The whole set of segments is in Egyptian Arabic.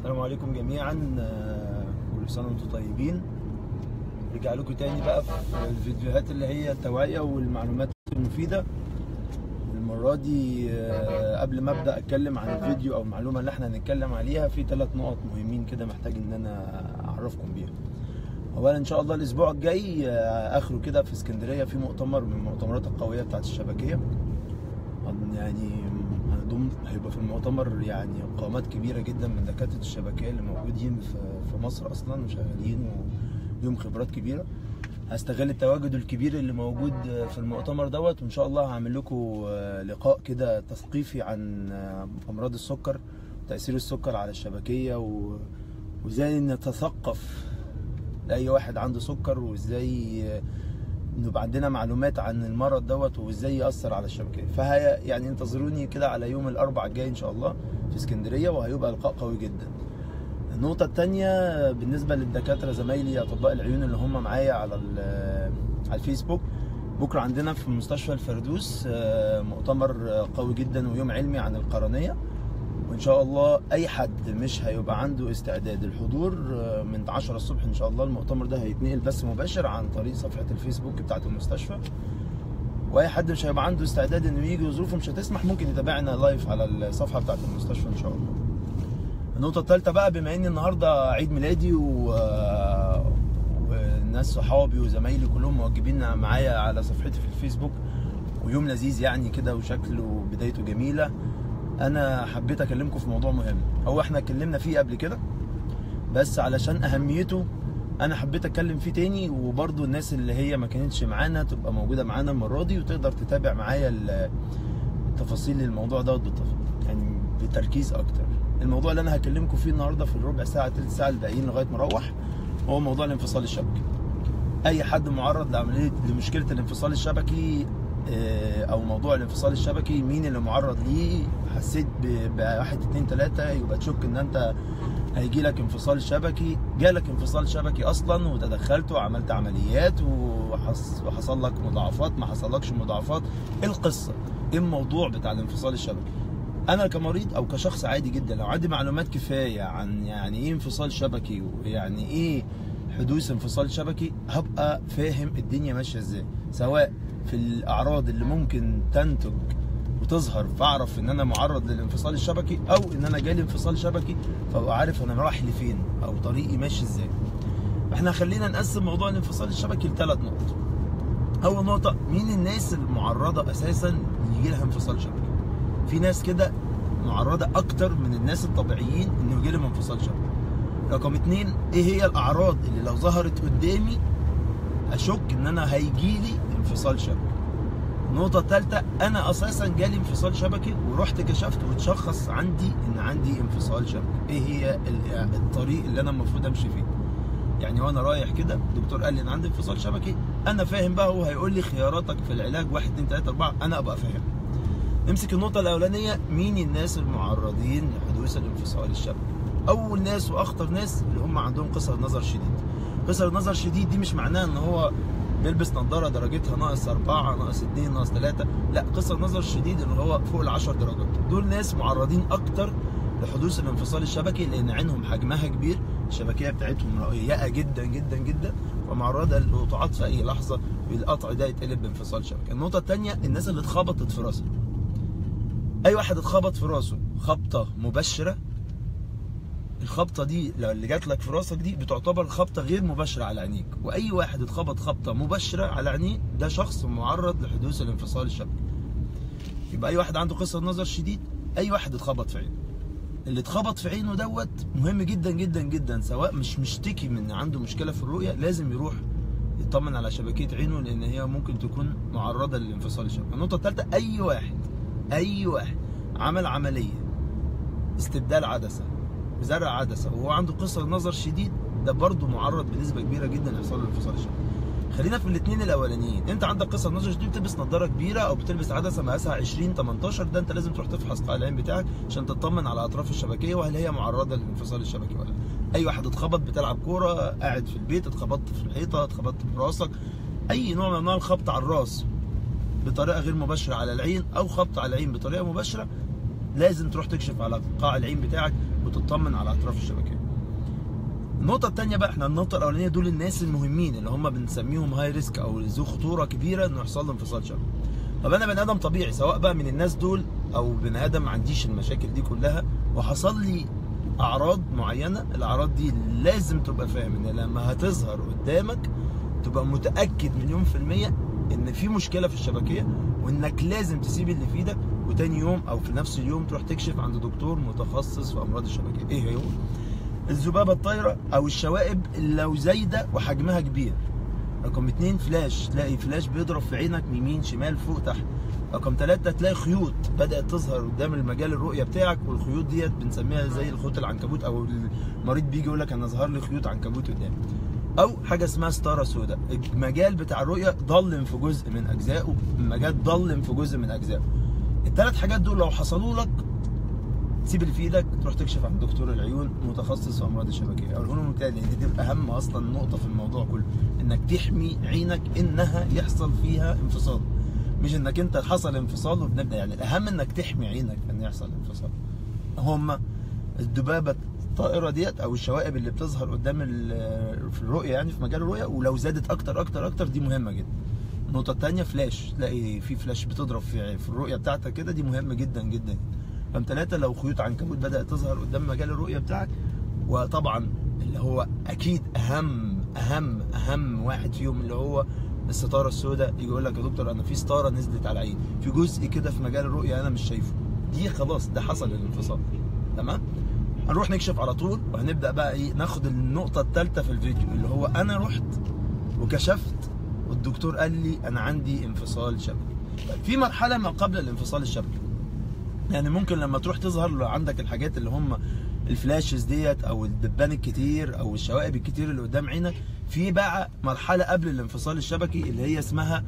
السلام عليكم جميعا آه، كل سنه وانتم طيبين رجع لكم تاني بقى في الفيديوهات اللي هي التوعيه والمعلومات المفيده المره دي آه، قبل ما ابدا اتكلم عن الفيديو او المعلومه اللي احنا هنتكلم عليها في ثلاث نقط مهمين كده محتاج ان انا اعرفكم بيها اولا ان شاء الله الاسبوع الجاي آه، اخره كده في اسكندريه في مؤتمر من المؤتمرات القويه بتاعت الشبكيه يعني هنضم هيبقى في المؤتمر يعني قامات كبيره جدا من دكاتره الشبكيه اللي موجودين في في مصر اصلا وشغالين وليهم خبرات كبيره هستغل التواجد الكبير اللي موجود في المؤتمر دوت وان شاء الله هعمل لكم لقاء كده تثقيفي عن امراض السكر تاثير السكر على الشبكيه و... وازاي نتثقف لاي واحد عنده سكر وازاي نبقى عندنا معلومات عن المرض دوت وازاي ياثر على الشبكيه فهي يعني انتظروني كده على يوم الاربعاء الجاي ان شاء الله في اسكندريه وهيبقى لقاء قوي جدا النقطة التانية بالنسبة للدكاترة زمايلي أطباء العيون اللي هم معايا على على الفيسبوك بكرة عندنا في مستشفى الفردوس مؤتمر قوي جدا ويوم علمي عن القرنية وان شاء الله اي حد مش هيبقى عنده استعداد الحضور من 10 الصبح ان شاء الله المؤتمر ده هيتنقل بس مباشر عن طريق صفحه الفيسبوك بتاعه المستشفى واي حد مش هيبقى عنده استعداد انه يجي وظروفه مش هتسمح ممكن يتابعنا لايف على الصفحه بتاعه المستشفى ان شاء الله النقطه الثالثه بقى بما ان النهارده عيد ميلادي و وناس صحابي وزمايلي كلهم موجبين معايا على صفحتي في الفيسبوك ويوم لذيذ يعني كده وشكله بدايته جميله انا حبيت اكلمكم في موضوع مهم هو احنا اتكلمنا فيه قبل كده بس علشان اهميته انا حبيت اتكلم فيه تاني وبرضو الناس اللي هي ما كانتش معانا تبقى موجوده معانا المره دي وتقدر تتابع معايا تفاصيل الموضوع دوت يعني بتركيز اكتر الموضوع اللي انا هكلمكم فيه النهارده في الربع ساعه ثلث ساعه الباقيين لغايه ما اروح هو موضوع الانفصال الشبكي اي حد معرض لعمليه لمشكله الانفصال الشبكي او موضوع الانفصال الشبكي مين اللي معرض ليه حسيت بواحد اتنين تلاته يبقى تشك ان انت هيجي لك انفصال شبكي جالك انفصال شبكي اصلا وتدخلت وعملت عمليات وحصل لك مضاعفات ما حصلكش مضاعفات ايه القصه ايه الموضوع بتاع الانفصال الشبكي انا كمريض او كشخص عادي جدا لو عندي معلومات كفايه عن يعني ايه انفصال شبكي ويعني ايه حدوث انفصال شبكي هبقى فاهم الدنيا ماشيه ازاي سواء في الاعراض اللي ممكن تنتج وتظهر فاعرف ان انا معرض للانفصال الشبكي او ان انا جالي انفصال شبكي فابقى عارف انا رايح لفين او طريقي ماشي ازاي احنا خلينا نقسم موضوع الانفصال الشبكي لثلاث نقط اول نقطه مين الناس المعرضه اساسا يجي لها انفصال شبكي في ناس كده معرضه اكتر من الناس الطبيعيين انه يجي لهم انفصال شبكي رقم اتنين ايه هي الاعراض اللي لو ظهرت قدامي اشك ان انا هيجي لي انفصال شبكي النقطه الثالثه انا اساسا جالي انفصال شبكي ورحت كشفت واتشخص عندي ان عندي انفصال شبكي ايه هي الطريق اللي انا المفروض امشي فيه يعني وانا رايح كده الدكتور قال لي ان عندي انفصال شبكي انا فاهم بقى هو هيقول لي خياراتك في العلاج 1 2 3 4 انا ابقى فاهم نمسك النقطه الاولانيه مين الناس المعرضين لحدوث الانفصال الشبكي اول ناس واخطر ناس اللي هم عندهم قصر نظر شديد قصر نظر شديد دي مش معناها ان هو بيلبس نظاره درجتها ناقص 4 ناقص 2 ناقص 3 لا قصر نظر شديد اللي هو فوق ال 10 درجات دول ناس معرضين اكتر لحدوث الانفصال الشبكي لان عينهم حجمها كبير الشبكيه بتاعتهم رقيقه جدا جدا جدا فمعرضه للقطاعات في اي لحظه والقطع ده يتقلب بانفصال شبكي النقطه الثانيه الناس اللي اتخبطت في راسها اي واحد اتخبط في راسه خبطه مباشره الخبطه دي اللي جات لك في راسك دي بتعتبر خبطه غير مباشره على عينيك واي واحد اتخبط خبطه مباشره على عينيه ده شخص معرض لحدوث الانفصال الشبكي يبقى اي واحد عنده قصر نظر شديد اي واحد اتخبط في عينه اللي اتخبط في عينه دوت مهم جدا جدا جدا سواء مش مشتكي من عنده مشكله في الرؤيه لازم يروح يطمن على شبكيه عينه لان هي ممكن تكون معرضه للانفصال الشبكي النقطه الثالثه اي واحد اي واحد عمل عمليه استبدال عدسه بزرع عدسه وهو عنده قصر نظر شديد ده برضه معرض بنسبه كبيره جدا لحصول الانفصال الشبكي خلينا في الاثنين الاولانيين انت عندك قصر نظر شديد بتلبس نظاره كبيره او بتلبس عدسه مقاسها 20 18 ده انت لازم تروح تفحص قاع العين بتاعك عشان تطمن على اطراف الشبكيه وهل هي معرضه للانفصال الشبكي ولا لا اي واحد اتخبط بتلعب كوره قاعد في البيت اتخبطت في الحيطه اتخبطت في راسك اي نوع من انواع الخبط على الراس بطريقه غير مباشره على العين او خبط على العين بطريقه مباشره لازم تروح تكشف على قاع العين بتاعك وتطمن على اطراف الشبكيه النقطة التانية بقى احنا النقطة الأولانية دول الناس المهمين اللي هم بنسميهم هاي ريسك أو ذو خطورة كبيرة إنه يحصل له انفصال شبكي. طب أنا بني آدم طبيعي سواء بقى من الناس دول أو بني آدم ما عنديش المشاكل دي كلها وحصل لي أعراض معينة الأعراض دي لازم تبقى فاهم إن لما هتظهر قدامك تبقى متأكد مليون في المية إن في مشكلة في الشبكية وإنك لازم تسيب اللي في إيدك وتاني يوم أو في نفس اليوم تروح تكشف عند دكتور متخصص في أمراض الشبكية. إيه هو؟ الذبابه الطايره او الشوائب اللي لو زايده وحجمها كبير رقم اتنين فلاش تلاقي فلاش بيضرب في عينك يمين شمال فوق تحت رقم ثلاثة تلاقي خيوط بدأت تظهر قدام المجال الرؤية بتاعك والخيوط ديت بنسميها زي الخيوط العنكبوت أو المريض بيجي يقول لك أنا ظهر لي خيوط عنكبوت قدامي. أو حاجة اسمها ستارة سوداء، المجال بتاع الرؤية ضلم في جزء من أجزائه، المجال ضلم في جزء من أجزائه. الثلاث حاجات دول لو حصلوا لك تسيب اللي في ايدك تروح تكشف عند دكتور العيون متخصص في امراض الشبكيه اقول لهم تاني دي دي اهم اصلا نقطه في الموضوع كله انك تحمي عينك انها يحصل فيها انفصال مش انك انت حصل انفصال وبنبدا يعني الاهم انك تحمي عينك ان يحصل انفصال هم الذبابه الطائره ديت او الشوائب اللي بتظهر قدام في الرؤيه يعني في مجال الرؤيه ولو زادت اكتر اكتر اكتر دي مهمه جدا النقطة الثانية فلاش تلاقي في فلاش بتضرب في في الرؤية بتاعتك كده دي مهمة جدا جدا رقم ثلاثة لو خيوط عنكبوت بدأت تظهر قدام مجال الرؤية بتاعك وطبعا اللي هو أكيد أهم أهم أهم واحد فيهم اللي هو الستارة السوداء يجي يقول لك يا دكتور أنا في ستارة نزلت على عيني في جزء كده في مجال الرؤية أنا مش شايفه دي خلاص ده حصل الانفصال تمام هنروح نكشف على طول وهنبدأ بقى إيه ناخد النقطة الثالثة في الفيديو اللي هو أنا رحت وكشفت والدكتور قال لي أنا عندي انفصال شبكي طيب في مرحلة ما قبل الانفصال الشبكي يعني ممكن لما تروح تظهر عندك الحاجات اللي هم الفلاشز ديت او الدبان الكتير او الشوائب الكتير اللي قدام عينك في بقى مرحله قبل الانفصال الشبكي اللي هي اسمها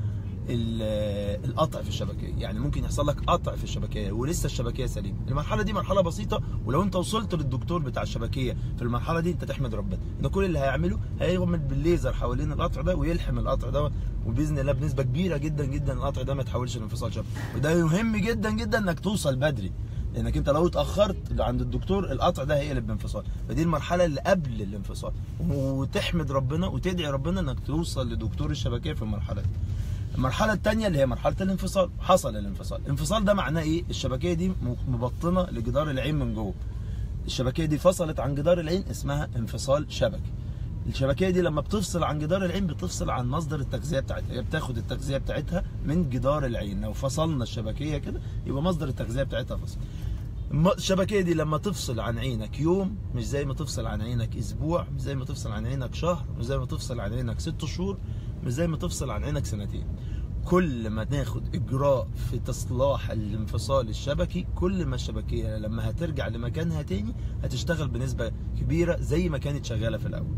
القطع في الشبكيه يعني ممكن يحصل لك قطع في الشبكيه ولسه الشبكيه سليمه المرحله دي مرحله بسيطه ولو انت وصلت للدكتور بتاع الشبكيه في المرحله دي انت تحمد ربنا ان كل اللي هيعمله هيعمل بالليزر حوالين القطع ده ويلحم القطع ده وباذن الله بنسبه كبيره جدا جدا القطع ده ما يتحولش لانفصال شبكي وده مهم جدا جدا انك توصل بدري لانك انت لو اتاخرت عند الدكتور القطع ده هيقلب بانفصال فدي المرحله اللي قبل الانفصال وتحمد ربنا وتدعي ربنا انك توصل لدكتور الشبكيه في المرحله دي المرحلة الثانية اللي هي مرحلة الانفصال، حصل الانفصال، الانفصال ده معناه ايه؟ الشبكية دي مبطنة لجدار العين من جوه. الشبكية دي فصلت عن جدار العين اسمها انفصال شبكي. الشبكية دي لما بتفصل عن جدار العين بتفصل عن مصدر التغذية بتاعتها، هي بتاخد التغذية بتاعتها من جدار العين، لو فصلنا الشبكية كده يبقى مصدر التغذية بتاعتها فصل. الشبكية دي لما تفصل عن عينك يوم مش زي ما تفصل عن عينك اسبوع، مش زي ما تفصل عن عينك شهر، مش زي ما تفصل عن عينك ست شهور، مش زي ما تفصل عن عينك سنتين كل ما ناخد اجراء في تصلاح الانفصال الشبكي كل ما الشبكيه لما هترجع لمكانها تاني هتشتغل بنسبه كبيره زي ما كانت شغاله في الاول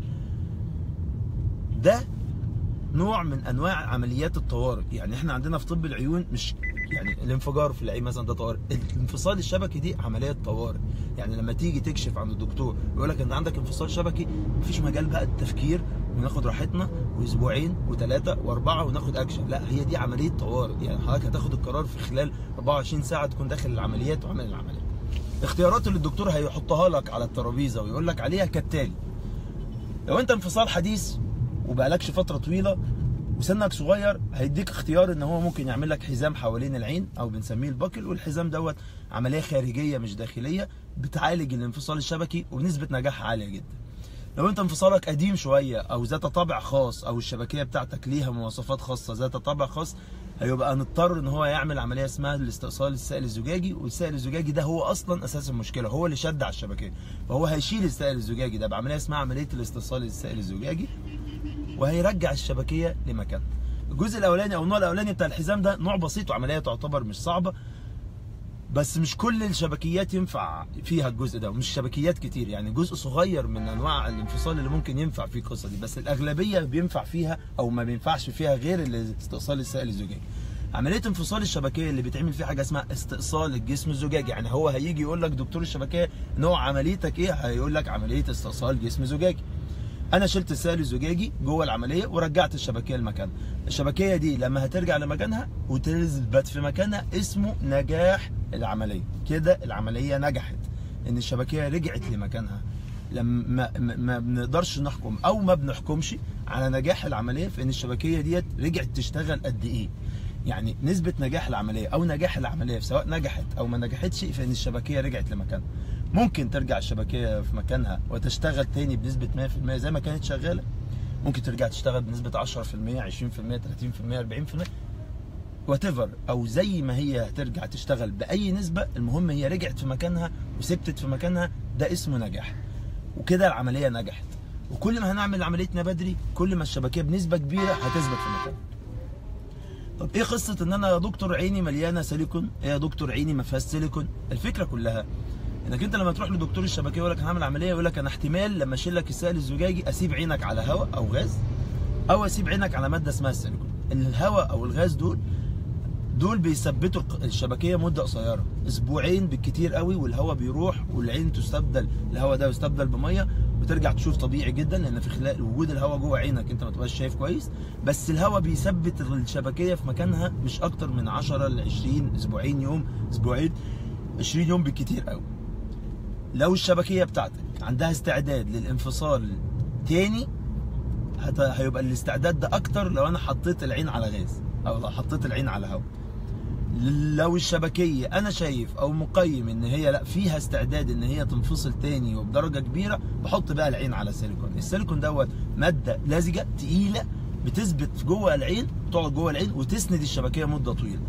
ده نوع من انواع عمليات الطوارئ يعني احنا عندنا في طب العيون مش يعني الانفجار في العين مثلا ده طوارئ الانفصال الشبكي دي عمليه طوارئ يعني لما تيجي تكشف عند الدكتور يقول لك ان عندك انفصال شبكي مفيش مجال بقى التفكير وناخد راحتنا واسبوعين وثلاثه واربعه وناخد اكشن لا هي دي عمليه طوارئ يعني حضرتك هتاخد القرار في خلال 24 ساعه تكون داخل العمليات وعامل العمليه الاختيارات اللي الدكتور هيحطها لك على الترابيزه ويقول لك عليها كالتالي لو انت انفصال حديث وبقالكش فتره طويله وسنك صغير هيديك اختيار ان هو ممكن يعمل لك حزام حوالين العين او بنسميه الباكل والحزام دوت عمليه خارجيه مش داخليه بتعالج الانفصال الشبكي وبنسبه نجاح عاليه جدا لو انت انفصالك قديم شويه او ذات طابع خاص او الشبكيه بتاعتك ليها مواصفات خاصه ذات طابع خاص هيبقى نضطر ان هو يعمل عمليه اسمها الاستئصال السائل الزجاجي والسائل الزجاجي ده هو اصلا اساس المشكله هو اللي شد على الشبكيه فهو هيشيل السائل الزجاجي ده بعمليه اسمها عمليه الاستئصال السائل الزجاجي وهيرجع الشبكيه لمكانها الجزء الاولاني او النوع الاولاني بتاع الحزام ده نوع بسيط وعمليه تعتبر مش صعبه بس مش كل الشبكيات ينفع فيها الجزء ده ومش شبكيات كتير يعني جزء صغير من انواع الانفصال اللي ممكن ينفع فيه القصه دي بس الاغلبيه بينفع فيها او ما بينفعش فيها غير الاستئصال السائل الزجاجي عمليه انفصال الشبكيه اللي بيتعمل فيها حاجه اسمها استئصال الجسم الزجاجي يعني هو هيجي يقول لك دكتور الشبكيه نوع عمليتك ايه هيقول لك عمليه استئصال جسم زجاجي انا شلت السائل الزجاجي جوه العمليه ورجعت الشبكيه لمكانها الشبكيه دي لما هترجع لمكانها وتثبت في مكانها اسمه نجاح العمليه كده العمليه نجحت ان الشبكيه رجعت لمكانها لما ما, ما بنقدرش نحكم او ما بنحكمش على نجاح العمليه في ان الشبكيه ديت رجعت تشتغل قد ايه يعني نسبة نجاح العملية أو نجاح العملية سواء نجحت أو ما نجحتش فإن الشبكية رجعت لمكانها. ممكن ترجع الشبكية في مكانها وتشتغل تاني بنسبة 100% زي ما كانت شغالة. ممكن ترجع تشتغل بنسبة 10% 20% 30% 40% وات او زي ما هي هترجع تشتغل باي نسبه المهم هي رجعت في مكانها وثبتت في مكانها ده اسمه نجاح وكده العمليه نجحت وكل ما هنعمل عمليتنا بدري كل ما الشبكيه بنسبه كبيره هتثبت في مكانها طب ايه قصه ان انا يا دكتور عيني مليانه سيليكون ايه يا دكتور عيني ما فيهاش سيليكون الفكره كلها انك انت لما تروح لدكتور الشبكيه يقول لك هعمل عمليه يقول لك انا احتمال لما اشيل لك السائل الزجاجي اسيب عينك على هواء او غاز او اسيب عينك على ماده اسمها السيليكون الهواء او الغاز دول دول بيثبتوا الشبكيه مده قصيره اسبوعين بالكتير قوي والهواء بيروح والعين تستبدل الهواء ده يستبدل بميه وترجع تشوف طبيعي جدا لان في خلال وجود الهواء جوه عينك انت ما تبقاش شايف كويس بس الهواء بيثبت الشبكيه في مكانها مش اكتر من 10 ل 20 اسبوعين يوم اسبوعين 20 يوم بالكتير قوي لو الشبكيه بتاعتك عندها استعداد للانفصال تاني هيبقى الاستعداد ده اكتر لو انا حطيت العين على غاز او لو حطيت العين على هواء لو الشبكيه انا شايف او مقيم ان هي لا فيها استعداد ان هي تنفصل تاني وبدرجه كبيره بحط بقى العين على السيليكون السيليكون دوت ماده لزجه تقيله بتثبت جوه العين تقعد جوه العين وتسند الشبكيه مده طويله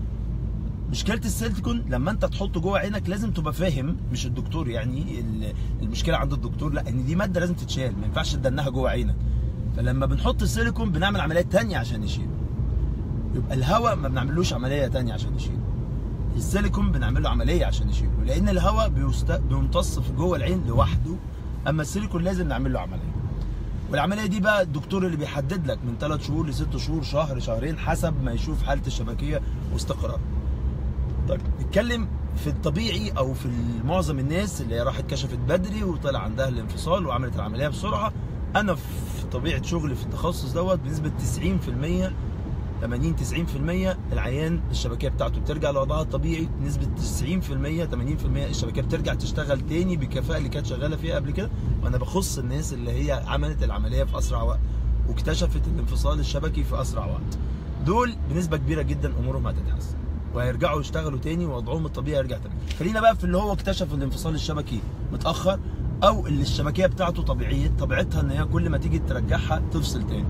مشكله السيليكون لما انت تحطه جوه عينك لازم تبقى فاهم مش الدكتور يعني المشكله عند الدكتور لا ان دي ماده لازم تتشال ما ينفعش تدنها جوه عينك فلما بنحط السيليكون بنعمل عمليات تانية عشان نشيله يبقى الهواء ما بنعملوش عمليه تانية عشان نشيله السيليكون بنعمل له عمليه عشان نشيله لان الهواء بيست... بيمتص في جوه العين لوحده اما السيليكون لازم نعمل له عمليه والعمليه دي بقى الدكتور اللي بيحدد لك من 3 شهور ل 6 شهور شهر شهرين حسب ما يشوف حاله الشبكيه واستقرار طيب نتكلم في الطبيعي او في معظم الناس اللي راحت كشفت بدري وطلع عندها الانفصال وعملت العمليه بسرعه انا في طبيعه شغلي في التخصص دوت بنسبه 90% 80 90% العيان الشبكيه بتاعته بترجع لوضعها الطبيعي بنسبه 90% 80% الشبكيه بترجع تشتغل تاني بالكفاءه اللي كانت شغاله فيها قبل كده وانا بخص الناس اللي هي عملت العمليه في اسرع وقت واكتشفت الانفصال الشبكي في اسرع وقت دول بنسبه كبيره جدا امورهم هتتحسن وهيرجعوا يشتغلوا تاني ووضعهم الطبيعي يرجع تاني خلينا بقى في اللي هو اكتشف الانفصال الشبكي متاخر او اللي الشبكيه بتاعته طبيعيه طبيعتها ان هي كل ما تيجي ترجعها تفصل تاني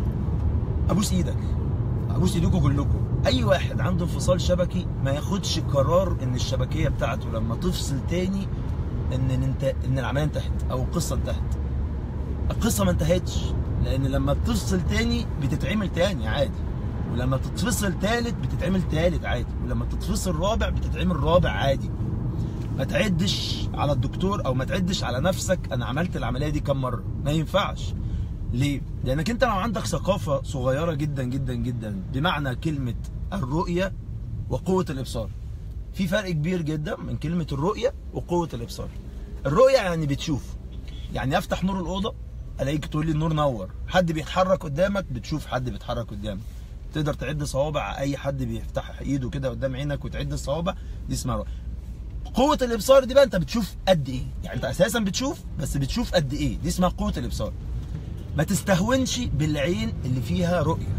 ابوس ايدك ابوس ايديكم كلكم اي واحد عنده انفصال شبكي ما ياخدش قرار ان الشبكيه بتاعته لما تفصل تاني ان انت ان العمليه انتهت او القصه انتهت القصه ما انتهتش لان لما بتفصل تاني بتتعمل تاني عادي ولما تتفصل تالت بتتعمل تالت عادي ولما تتفصل رابع بتتعمل رابع عادي ما تعدش على الدكتور او ما تعدش على نفسك انا عملت العمليه دي كم مره ما ينفعش ليه لانك انت لو عندك ثقافه صغيره جدا جدا جدا بمعنى كلمه الرؤيه وقوه الابصار في فرق كبير جدا من كلمه الرؤيه وقوه الابصار الرؤيه يعني بتشوف يعني افتح نور الاوضه الاقيك تقول لي النور نور حد بيتحرك قدامك بتشوف حد بيتحرك قدامك تقدر تعد صوابع اي حد بيفتح ايده كده قدام عينك وتعد الصوابع دي اسمها رؤيه قوه الابصار دي بقى انت بتشوف قد ايه يعني انت اساسا بتشوف بس بتشوف قد ايه دي اسمها قوه الابصار ما تستهونش بالعين اللي فيها رؤيه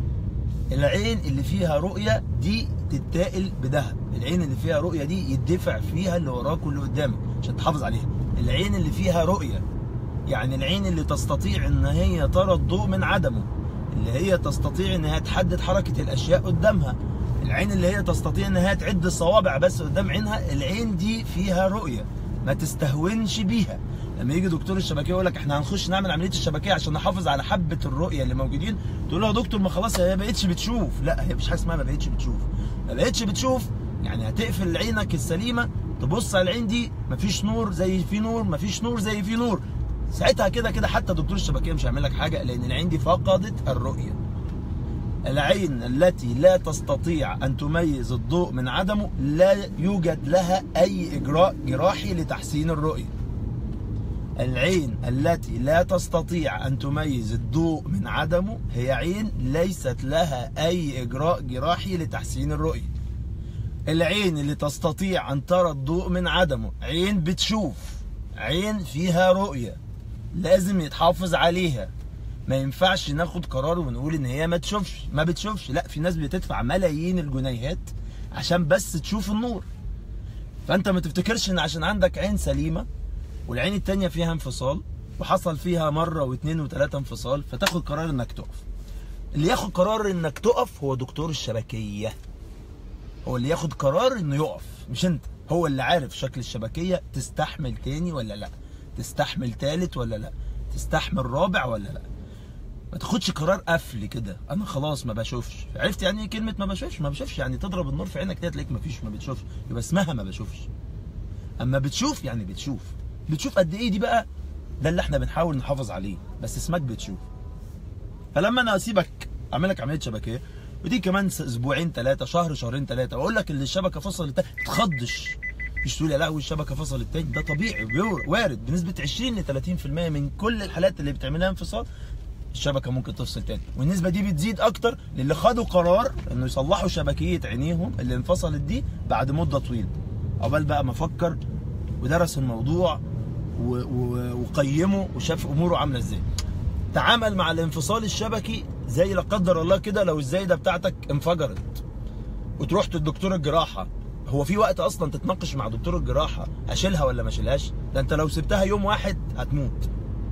العين اللي فيها رؤيه دي تتاقل بذهب العين اللي فيها رؤيه دي يدفع فيها اللي وراك واللي قدامك عشان تحافظ عليها العين اللي فيها رؤيه يعني العين اللي تستطيع ان هي ترى الضوء من عدمه اللي هي تستطيع ان هي تحدد حركه الاشياء قدامها العين اللي هي تستطيع ان هي تعد الصوابع بس قدام عينها العين دي فيها رؤيه ما تستهونش بيها لما يجي دكتور الشبكيه يقول لك احنا هنخش نعمل عمليه الشبكيه عشان نحافظ على حبه الرؤيه اللي موجودين تقول له يا دكتور ما خلاص هي ما بقتش بتشوف لا هي مش حاجه اسمها ما بقتش بتشوف ما بقتش بتشوف يعني هتقفل عينك السليمه تبص على العين دي مفيش نور زي في نور مفيش نور زي في نور ساعتها كده كده حتى دكتور الشبكيه مش هيعمل لك حاجه لان العين دي فقدت الرؤيه العين التي لا تستطيع ان تميز الضوء من عدمه لا يوجد لها اي اجراء جراحي لتحسين الرؤيه العين التي لا تستطيع ان تميز الضوء من عدمه هي عين ليست لها اي اجراء جراحي لتحسين الرؤيه العين اللي تستطيع ان ترى الضوء من عدمه عين بتشوف عين فيها رؤيه لازم يتحافظ عليها ما ينفعش ناخد قرار ونقول ان هي ما تشوفش ما بتشوفش لا في ناس بتدفع ملايين الجنيهات عشان بس تشوف النور فانت ما تفتكرش ان عشان عندك عين سليمه والعين التانية فيها انفصال وحصل فيها مرة واثنين وثلاثة انفصال فتاخد قرار انك تقف اللي ياخد قرار انك تقف هو دكتور الشبكية هو اللي ياخد قرار انه يقف مش انت هو اللي عارف شكل الشبكية تستحمل تاني ولا لا تستحمل تالت ولا لا تستحمل رابع ولا لا ما تاخدش قرار قفل كده انا خلاص ما بشوفش عرفت يعني ايه كلمه ما بشوفش ما بشوفش يعني تضرب النور في عينك كده تلاقيك ما فيش ما بتشوفش يبقى اسمها ما بشوفش اما بتشوف يعني بتشوف بتشوف قد ايه دي بقى ده اللي احنا بنحاول نحافظ عليه بس اسمك بتشوف فلما انا اسيبك اعمل لك عمليه شبكيه ودي كمان اسبوعين ثلاثه شهر شهرين ثلاثه واقول لك ان الشبكه فصلت ما تخضش مش تقول يا لهوي الشبكه فصلت تاني ده طبيعي وارد بنسبه 20 ل 30% من كل الحالات اللي بتعملها انفصال الشبكه ممكن تفصل تاني والنسبه دي بتزيد اكتر للي خدوا قرار انه يصلحوا شبكيه عينيهم اللي انفصلت دي بعد مده طويله عقبال بقى ما فكر ودرس الموضوع و- و- وقيمه وشاف اموره عامله ازاي تعامل مع الانفصال الشبكي زي لا قدر الله كده لو الزايده بتاعتك انفجرت وتروح للدكتور الجراحه هو في وقت اصلا تتناقش مع دكتور الجراحه اشيلها ولا ما اشيلهاش ده انت لو سبتها يوم واحد هتموت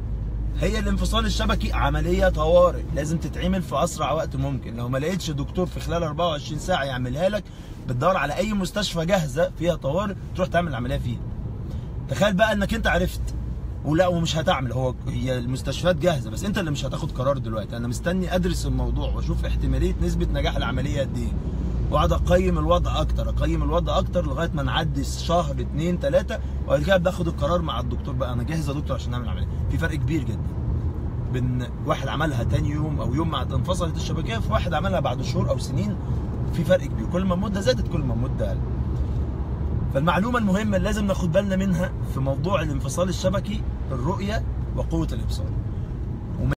هي الانفصال الشبكي عمليه طوارئ لازم تتعمل في اسرع وقت ممكن لو ما لقيتش دكتور في خلال 24 ساعه يعملها لك بتدور على اي مستشفى جاهزه فيها طوارئ تروح تعمل العمليه فيها تخيل بقى انك انت عرفت ولا ومش هتعمل هو هي المستشفيات جاهزه بس انت اللي مش هتاخد قرار دلوقتي انا مستني ادرس الموضوع واشوف احتماليه نسبه نجاح العمليه قد ايه واقعد اقيم الوضع اكتر اقيم الوضع اكتر لغايه ما نعدي شهر اتنين تلاته وبعد كده باخد القرار مع الدكتور بقى انا جاهز يا دكتور عشان نعمل عمليه في فرق كبير جدا بين واحد عملها تاني يوم او يوم ما انفصلت الشبكيه في واحد عملها بعد شهور او سنين في فرق كبير كل ما المده زادت كل ما المده قلت فالمعلومه المهمه اللي لازم ناخد بالنا منها في موضوع الانفصال الشبكي الرؤيه وقوه الابصار